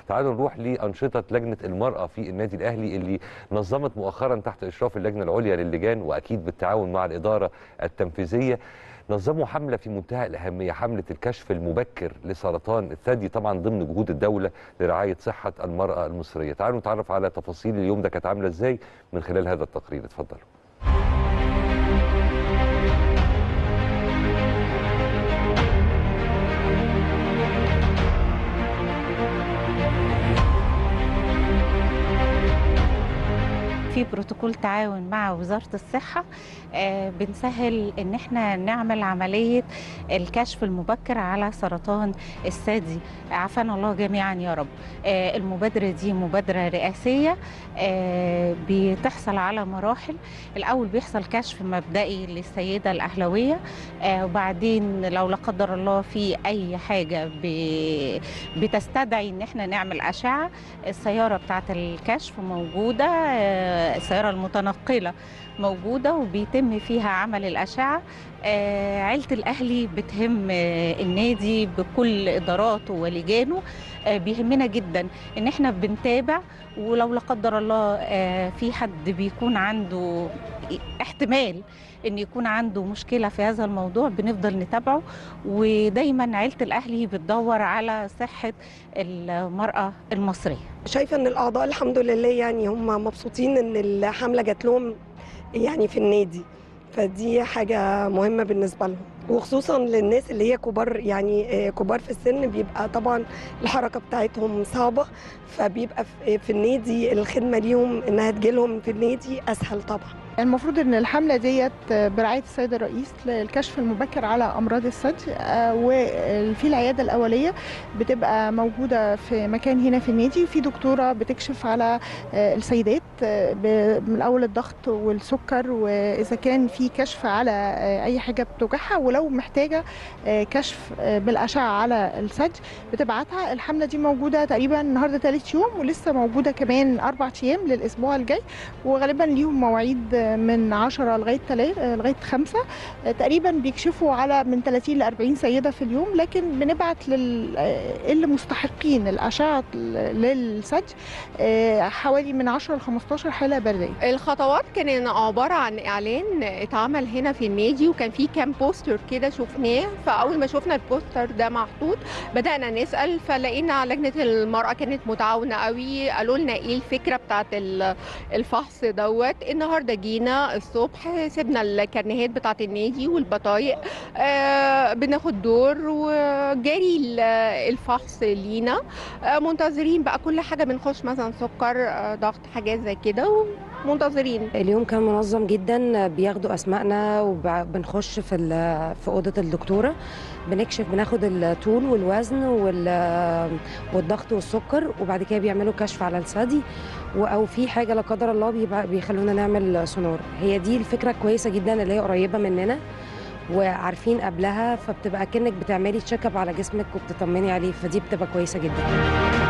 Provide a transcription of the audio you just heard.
تعالوا نروح لانشطه لجنه المراه في النادي الاهلي اللي نظمت مؤخرا تحت اشراف اللجنه العليا للجان واكيد بالتعاون مع الاداره التنفيذيه نظموا حمله في منتهى الاهميه حمله الكشف المبكر لسرطان الثدي طبعا ضمن جهود الدوله لرعايه صحه المراه المصريه تعالوا نتعرف على تفاصيل اليوم ده كانت عامله ازاي من خلال هذا التقرير اتفضلوا في بروتوكول تعاون مع وزارة الصحة آه، بنسهل ان احنا نعمل عملية الكشف المبكر على سرطان الثدي عافانا الله جميعا يا رب آه، المبادرة دي مبادرة رئاسية آه، بتحصل على مراحل الأول بيحصل كشف مبدئي للسيدة الأهلوية آه، وبعدين لو لا قدر الله في أي حاجة ب- بتستدعي ان احنا نعمل أشعة السيارة بتاعت الكشف موجودة آه، السيارة المتنقلة موجودة وبيتم فيها عمل الأشعة آه، عيلة الأهلي بتهم آه، النادي بكل إداراته ولجانه آه، بيهمنا جدا إن إحنا بنتابع ولو لا قدر الله آه، في حد بيكون عنده احتمال ان يكون عنده مشكله في هذا الموضوع بنفضل نتابعه ودايما عيله الاهلي بتدور على صحه المراه المصريه شايفه ان الاعضاء الحمد لله يعني هم مبسوطين ان الحمله جات لهم يعني في النادي فدي حاجه مهمه بالنسبه لهم وخصوصا للناس اللي هي كبار يعني آه، كبار في السن بيبقى طبعا الحركه بتاعتهم صعبه فبيبقى في- في النادي الخدمه ليهم انها تجيلهم في النادي اسهل طبعا المفروض ان الحمله ديت برعايه السيد الرئيس للكشف المبكر على امراض الثدي آه، وفي العياده الاوليه بتبقى موجوده في مكان هنا في النادي وفي دكتوره بتكشف على آه، السيدات آه، ب- من اول الضغط والسكر واذا كان في كشف على آه، اي حاجه بتوجعها ولو محتاجه آه، كشف آه، بالاشعه على الثدي بتبعتها الحمله دي موجوده تقريبا النهارده ثالث يوم ولسه موجوده كمان اربع ايام للاسبوع الجاي وغالبا ليهم مواعيد من 10 لغايه 3 لغايه 5 تقريبا بيكشفوا على من 30 ل 40 سيده في اليوم لكن بنبعت لل اللي مستحقين الاشعه للثدي حوالي من 10 ل 15 حاله بريه الخطوات كان عبارة عن إعلان اتعمل هنا في النادي وكان في كام بوستر كده شفناه فأول ما شفنا البوستر ده محطوط بدأنا نسأل فلقينا لجنة المرأة كانت متعاونة قوي قالوا لنا إيه الفكرة بتاعت ال- الفحص دوت النهاردة جينا الصبح سيبنا الكارنيهات بتاعت النادي والبطايق آه بناخد دور وجاري ال- الفحص لينا آه منتظرين بقى كل حاجة بنخش مثلا سكر آه ضغط حاجات زي كده ومنتظرين اليوم كان منظم جدا بياخدوا اسمائنا وبنخش في ال- في اوضه الدكتوره بنكشف بناخد الطول والوزن وال- والضغط والسكر وبعد كده بيعملوا كشف على الثدي و- او في حاجه لا قدر الله بيبقى- بيخلونا نعمل سونار هي دي الفكره كويسه جدا اللي هي قريبه مننا وعارفين قبلها فبتبقى كأنك بتعملي تشيك اب على جسمك وبتطمني عليه فدي بتبقى كويسه جدا